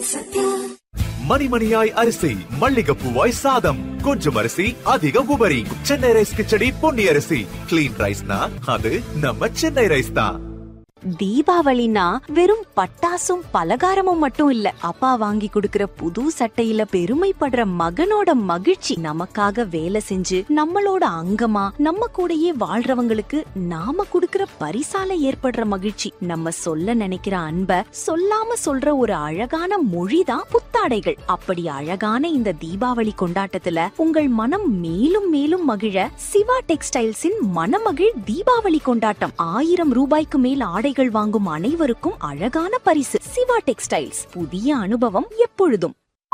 மணிமணியாய் அரிசி மல்லிகைப்பூவாய் சாதம் கொஞ்சம் அரிசி அதிக உபரி சென்னை ரைஸ் கிச்சடி பொன்னி அரிசி கிளீன் ரைஸ்னா அது நம்ம சென்னை ரைஸ் தான் தீபாவளினா வெறும் பட்டாசும் பலகாரமும் மட்டும் இல்ல அப்பா வாங்கி கொடுக்கிற புது சட்டையில பெருமைப்படுற மகனோட மகிழ்ச்சி நமக்காக வேலை செஞ்சு நம்மளோட அங்கமா நம்ம கூடயே வாழ்றவங்களுக்கு நாம கொடுக்கிற பரிசால ஏற்படுற மகிழ்ச்சி நம்ம சொல்ல நினைக்கிற அன்ப சொல்லாம சொல்ற ஒரு அழகான மொழிதான் புத்தாடைகள் அப்படி அழகான இந்த தீபாவளி கொண்டாட்டத்துல உங்கள் மனம் மேலும் மேலும் மகிழ சிவா டெக்ஸ்டைல்ஸின் மனமகிழ் தீபாவளி கொண்டாட்டம் ஆயிரம் ரூபாய்க்கு மேல் ஆடைகள் வாங்கும் அனைவருக்கும் அழகான பரிசு சிவா டெக்ஸ்டைல்ஸ் புதிய அனுபவம் எப்பொழுதும்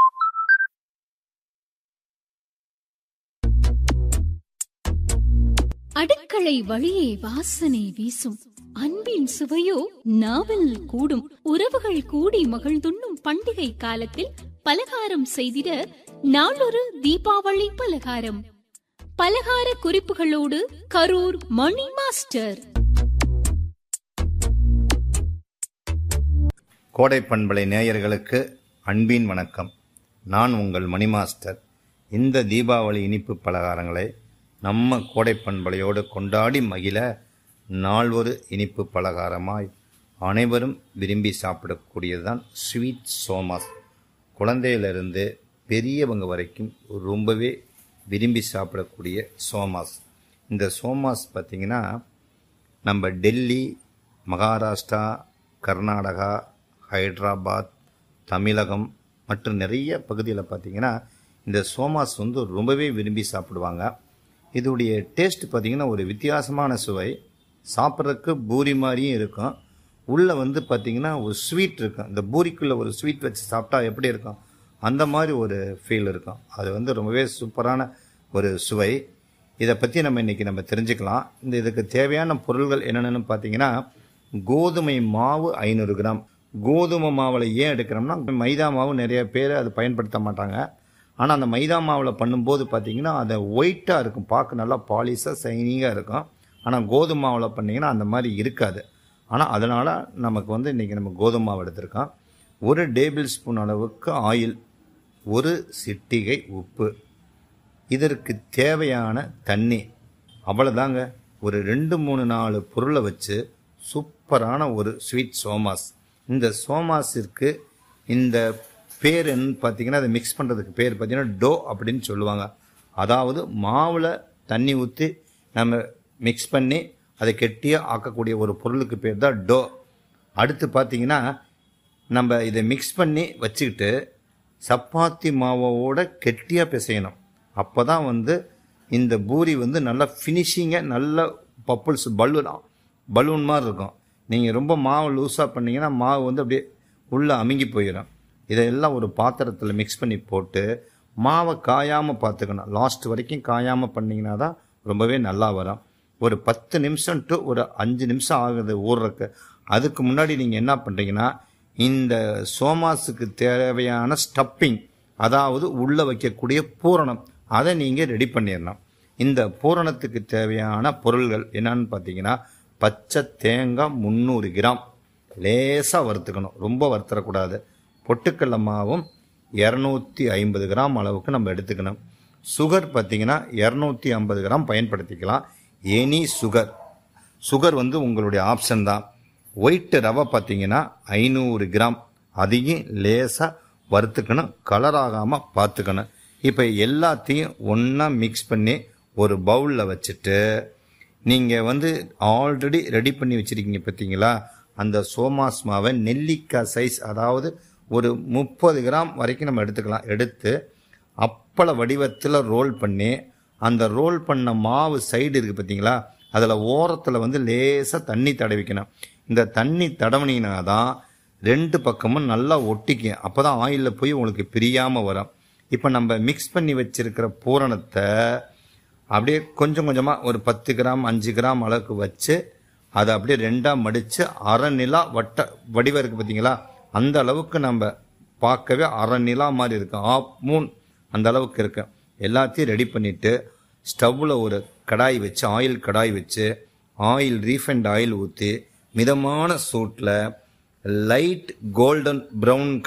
அடுக்களை வழியே வாசனை வீசும் அன்பின் சுவையோ நாவல் கூடும் உறவுகள் கூடி மகிழ்ந்துண்ணும் பண்டிகை காலத்தில் பலகாரம் செய்திட நாளொரு தீபாவளி பலகாரம் பலகார குறிப்புகளோடு கரூர் மணி மாஸ்டர் கோடை பண்பலை நேயர்களுக்கு அன்பின் வணக்கம் நான் உங்கள் மணி மாஸ்டர் இந்த தீபாவளி இனிப்பு பலகாரங்களை நம்ம கோடை பண்பலையோடு கொண்டாடி மகிழ நால்வொரு இனிப்பு பலகாரமாய் அனைவரும் விரும்பி சாப்பிடக்கூடியதுதான் ஸ்வீட் சோமாஸ் குழந்தையிலிருந்து பெரியவங்க வரைக்கும் ரொம்பவே விரும்பி சாப்பிடக்கூடிய சோமாஸ் இந்த சோமாஸ் பார்த்திங்கன்னா நம்ம டெல்லி மகாராஷ்டிரா கர்நாடகா ஹைதராபாத் தமிழகம் மற்றும் நிறைய பகுதியில் பார்த்தீங்கன்னா இந்த சோமாஸ் வந்து ரொம்பவே விரும்பி சாப்பிடுவாங்க இதோடைய டேஸ்ட் பார்த்தீங்கன்னா ஒரு வித்தியாசமான சுவை சாப்பிட்றதுக்கு பூரி மாதிரியும் இருக்கும் உள்ளே வந்து பார்த்தீங்கன்னா ஒரு ஸ்வீட் இருக்கும் இந்த பூரிக்குள்ளே ஒரு ஸ்வீட் வச்சு சாப்பிட்டா எப்படி இருக்கும் அந்த மாதிரி ஒரு ஃபீல் இருக்கும் அது வந்து ரொம்பவே சூப்பரான ஒரு சுவை இதை பற்றி நம்ம இன்றைக்கி நம்ம தெரிஞ்சுக்கலாம் இந்த இதுக்கு தேவையான பொருள்கள் என்னென்னு பார்த்தீங்கன்னா கோதுமை மாவு ஐநூறு கிராம் கோதுமை மாவில் ஏன் எடுக்கிறோம்னா மைதா மாவு நிறைய பேர் அது பயன்படுத்த மாட்டாங்க ஆனால் அந்த மைதா மாவில் பண்ணும்போது பார்த்தீங்கன்னா அது ஒயிட்டாக இருக்கும் பார்க்க நல்லா பாலிஷாக சைனிங்காக இருக்கும் ஆனால் கோதுமை மாவில் பண்ணிங்கன்னா அந்த மாதிரி இருக்காது ஆனால் அதனால் நமக்கு வந்து இன்றைக்கி நம்ம கோதுமை மாவு எடுத்திருக்கோம் ஒரு டேபிள் ஸ்பூன் அளவுக்கு ஆயில் ஒரு சிட்டிகை உப்பு இதற்கு தேவையான தண்ணி அவ்வளோதாங்க ஒரு ரெண்டு மூணு நாலு பொருளை வச்சு சூப்பரான ஒரு ஸ்வீட் சோமாஸ் இந்த சோமாஸிற்கு இந்த பேர் என்னன்னு பார்த்தீங்கன்னா அதை மிக்ஸ் பண்ணுறதுக்கு பேர் பார்த்தீங்கன்னா டோ அப்படின்னு சொல்லுவாங்க அதாவது மாவில் தண்ணி ஊற்றி நம்ம மிக்ஸ் பண்ணி அதை கெட்டியாக ஆக்கக்கூடிய ஒரு பொருளுக்கு பேர் தான் டோ அடுத்து பார்த்தீங்கன்னா நம்ம இதை மிக்ஸ் பண்ணி வச்சுக்கிட்டு சப்பாத்தி மாவோட கெட்டியாக பிசையணும் அப்போ தான் வந்து இந்த பூரி வந்து நல்லா ஃபினிஷிங்காக நல்ல பப்புள்ஸ் பலூன் பலூன் மாதிரி இருக்கும் நீங்கள் ரொம்ப மாவு லூஸாக பண்ணீங்கன்னா மாவு வந்து அப்படியே உள்ளே அமுங்கி போயிடும் இதையெல்லாம் ஒரு பாத்திரத்தில் மிக்ஸ் பண்ணி போட்டு மாவை காயாமல் பார்த்துக்கணும் லாஸ்ட் வரைக்கும் காயாமல் பண்ணிங்கன்னா தான் ரொம்பவே நல்லா வரும் ஒரு பத்து நிமிஷம் டு ஒரு அஞ்சு நிமிஷம் ஆகுது ஊறுறக்கு அதுக்கு முன்னாடி நீங்கள் என்ன பண்ணுறீங்கன்னா இந்த சோமாஸுக்கு தேவையான ஸ்டப்பிங் அதாவது உள்ளே வைக்கக்கூடிய பூரணம் அதை நீங்கள் ரெடி பண்ணிடணும் இந்த பூரணத்துக்கு தேவையான பொருள்கள் என்னன்னு பார்த்தீங்கன்னா பச்சை தேங்காய் முந்நூறு கிராம் லேசாக வறுத்துக்கணும் ரொம்ப வறுத்துறக்கூடாது பொட்டுக்கடல மாவும் இரநூத்தி ஐம்பது கிராம் அளவுக்கு நம்ம எடுத்துக்கணும் சுகர் பார்த்தீங்கன்னா இரநூத்தி ஐம்பது கிராம் பயன்படுத்திக்கலாம் எனி சுகர் சுகர் வந்து உங்களுடைய ஆப்ஷன் தான் ஒயிட் ரவை பார்த்தீங்கன்னா ஐநூறு கிராம் அதையும் லேசாக வறுத்துக்கணும் கலர் ஆகாமல் பார்த்துக்கணும் இப்போ எல்லாத்தையும் ஒன்றா மிக்ஸ் பண்ணி ஒரு பவுலில் வச்சுட்டு நீங்கள் வந்து ஆல்ரெடி ரெடி பண்ணி வச்சுருக்கீங்க பார்த்தீங்களா அந்த சோமாஸ் மாவை நெல்லிக்காய் சைஸ் அதாவது ஒரு முப்பது கிராம் வரைக்கும் நம்ம எடுத்துக்கலாம் எடுத்து அப்பள வடிவத்தில் ரோல் பண்ணி அந்த ரோல் பண்ண மாவு சைடு இருக்குது பார்த்தீங்களா அதில் ஓரத்தில் வந்து லேசாக தண்ணி தடவிக்கணும் இந்த தண்ணி தடவினீங்கன்னா தான் ரெண்டு பக்கமும் நல்லா ஒட்டிக்கும் அப்போ தான் ஆயிலில் போய் உங்களுக்கு பிரியாமல் வரும் இப்போ நம்ம மிக்ஸ் பண்ணி வச்சிருக்கிற பூரணத்தை அப்படியே கொஞ்சம் கொஞ்சமாக ஒரு பத்து கிராம் அஞ்சு கிராம் அளவுக்கு வச்சு அதை அப்படியே ரெண்டாக மடித்து அரை நிலா வட்ட வடிவம் இருக்குது பார்த்தீங்களா அந்த அளவுக்கு நம்ம பார்க்கவே அரை நிலா மாதிரி இருக்கும் ஆஃப் மூன் அந்த அளவுக்கு இருக்கு எல்லாத்தையும் ரெடி பண்ணிவிட்டு ஸ்டவ்வில் ஒரு கடாய் வச்சு ஆயில் கடாய் வச்சு ஆயில் ரீஃபைண்ட் ஆயில் ஊற்றி மிதமான சூட்டில் லைட் கோல்டன் ப்ரௌன்